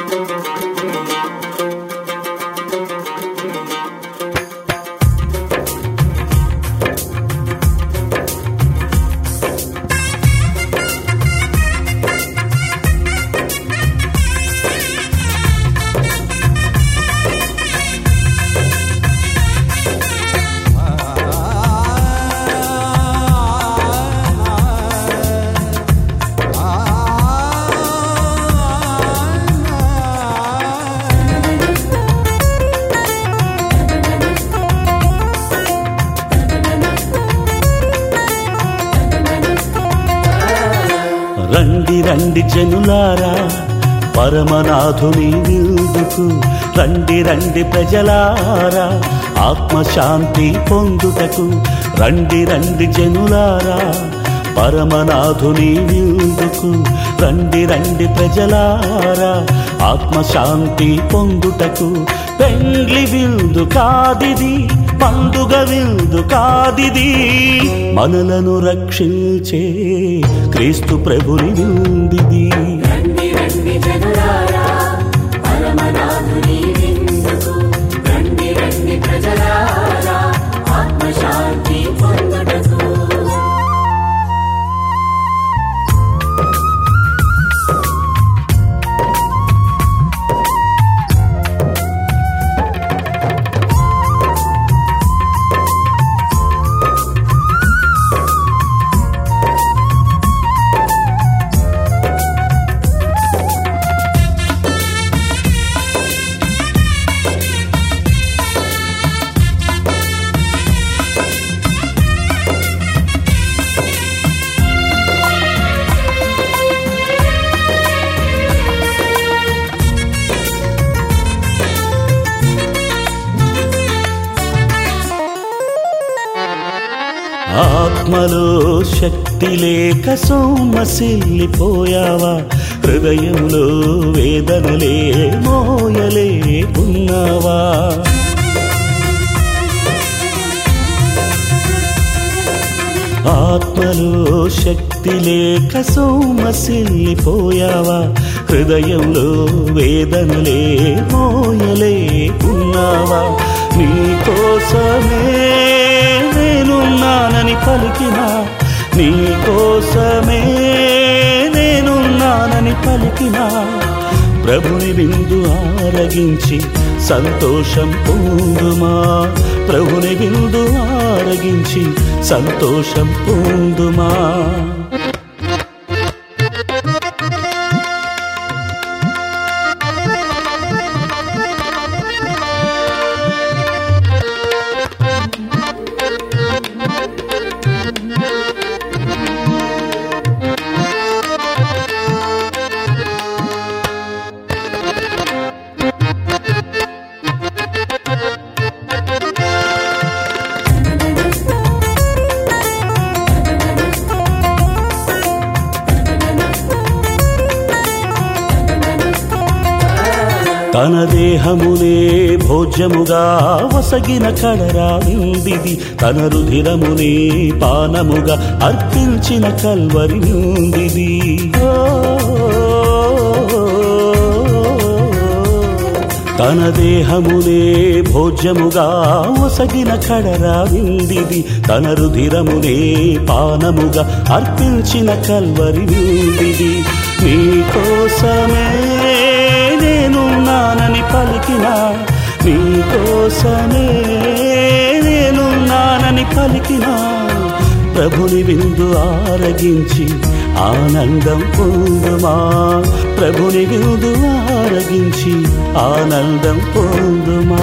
రండి రండి జనులారా పరమనాథుని విందుకు రండి రండి ప్రజలారా ఆత్మశాంతి పొందుటకు రండి రండి జనులారా పరమనాథుని విందుకు రండి రండి ప్రజలారా ఆత్మశాంతి పొందుటకు పెండ్లి విందు కాదిది పండుగ విందు కాదిది మనలను రక్షించే క్రీస్తు ప్రభుని విందిది రండి రండి జనులారా పరమనాథుని విందుకు రండి రండి ప్రజలారా ఆత్మశాంతి పొందుటకు ఆత్మలో శక్తి లేక సోమసిల్లిపోయావా హృదయంలో వేదనలే మోయలేకున్నావా ఆత్మలో శక్తి లేక సోమసిల్లిపోయావా హృదయంలో వేదనలే మోయలేకున్నావా నీ కోసమే నేనున్నానని పలికిన నీ కోసమే నేనున్నానని పలికిన ప్రభుని విందు ఆరగించి సంతోషం పొందుమా ప్రభుని విందు ఆరగించి సంతోషం పొందుమా తన దేహమునే భోజ్యముగా వసగిన కడరా విందిది తన రుధిరమునే పానముగా అర్పించిన కల్వరి విందిది ఓ, తన దేహమునే భోజ్యముగా వసగిన కడరా విందిది తన రుధిరమునే పానముగా అర్పించిన కల్వరి విందిది నీ కోసమే నేనున్నానని పలికిన నీ కోసమే నేనున్నానని పలికిన ప్రభుని విందు ఆరగించి ఆనందం పొందుమా ప్రభుని విందు ఆరగించి ఆనందం పొందుమా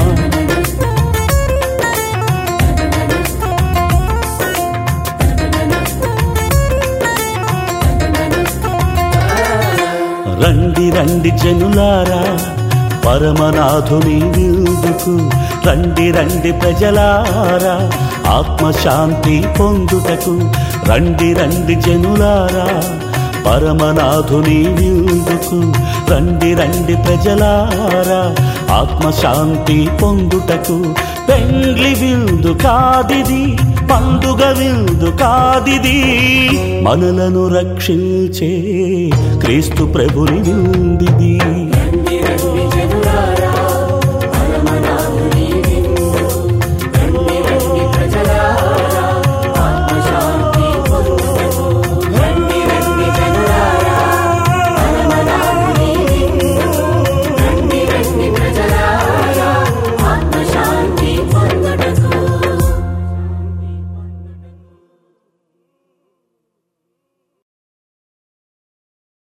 రండి రండి జనులారా పరమనాథుని విందుకు రండి రండి ప్రజలారా ఆత్మశాంతి పొందుటకు రండి రండి జనులారా పరమనాథుని విందుకు రండి రండి ప్రజలారా ఆత్మశాంతి పొందుటకు పెండ్లి విందు కాదిది పండుగ విందు కాదిది మనలను రక్షించే క్రీస్తు ప్రభుని విందిది